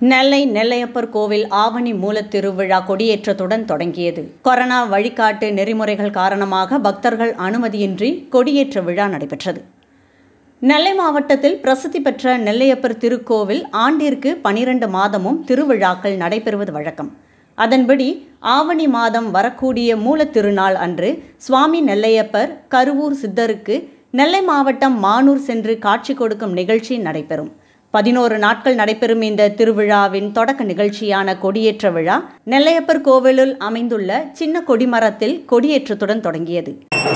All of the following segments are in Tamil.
நெல்லை நெல்லையப்பர் கோவில் ஆவணி மூலத் திருவிழா கொடியேற்றத்துடன் தொடங்கியது கொரோனா வழிகாட்டு நெறிமுறைகள் காரணமாக பக்தர்கள் அனுமதியின்றி கொடியேற்ற விழா நடைபெற்றது நெல்லை மாவட்டத்தில் பிரசித்தி பெற்ற நெல்லையப்பர் திருக்கோவில் ஆண்டிற்கு பனிரெண்டு மாதமும் திருவிழாக்கள் நடைபெறுவது வழக்கம் அதன்படி ஆவணி மாதம் வரக்கூடிய மூலத் திருநாள் அன்று சுவாமி நெல்லையப்பர் கருவூர் சித்தருக்கு நெல்லை மாவட்டம் மானூர் சென்று காட்சி கொடுக்கும் நிகழ்ச்சி நடைபெறும் பதினோரு நாட்கள் நடைபெறும் இந்த திருவிழாவின் தொடக்க நிகழ்ச்சியான கொடியேற்ற விழா நெல்லையப்பர் கோவிலில் அமைந்துள்ள சின்ன கொடிமரத்தில் கொடியேற்றத்துடன் தொடங்கியது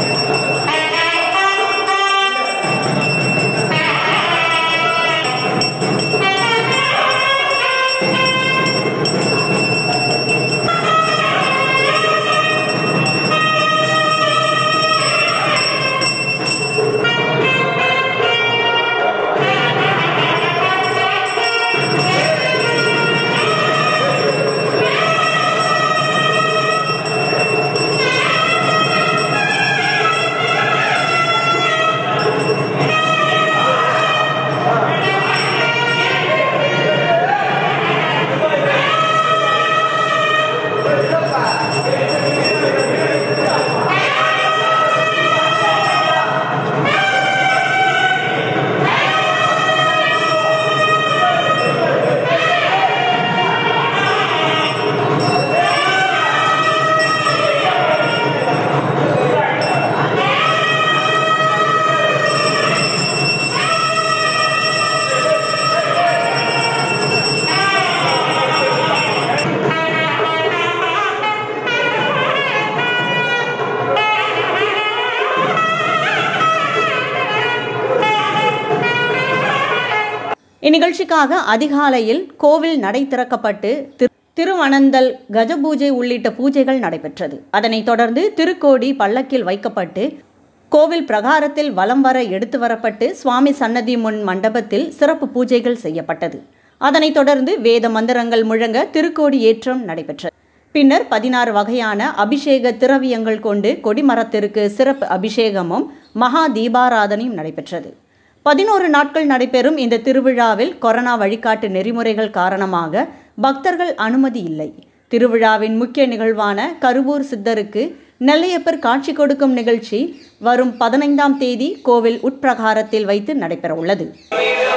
இந்நிகழ்ச்சிக்காக அதிகாலையில் கோவில் நடை திறக்கப்பட்டு திரு- திருவனந்தல் கஜபூஜை உள்ளிட்ட பூஜைகள் நடைபெற்றது அதனைத் தொடர்ந்து திருக்கோடி பல்லக்கில் வைக்கப்பட்டு கோவில் பிரகாரத்தில் வலம் வர எடுத்து வரப்பட்டு சுவாமி சன்னதி முன் மண்டபத்தில் சிறப்பு பூஜைகள் செய்யப்பட்டது அதனைத் தொடர்ந்து வேத மந்திரங்கள் முழங்க திருக்கோடி ஏற்றம் நடைபெற்றது பின்னர் பதினாறு வகையான அபிஷேக திரவியங்கள் கொண்டு கொடிமரத்திற்கு சிறப்பு அபிஷேகமும் மகா தீபாராதனையும் நடைபெற்றது பதினோரு நாட்கள் நடைபெறும் இந்த திருவிழாவில் கொரோனா வழிகாட்டு நெறிமுறைகள் காரணமாக பக்தர்கள் அனுமதி இல்லை திருவிழாவின் முக்கிய நிகழ்வான கருவூர் சித்தருக்கு நெல்லையப்பர் காட்சி கொடுக்கும் நிகழ்ச்சி வரும் பதினைந்தாம் தேதி கோவில் உட்பிரகாரத்தில் வைத்து நடைபெற உள்ளது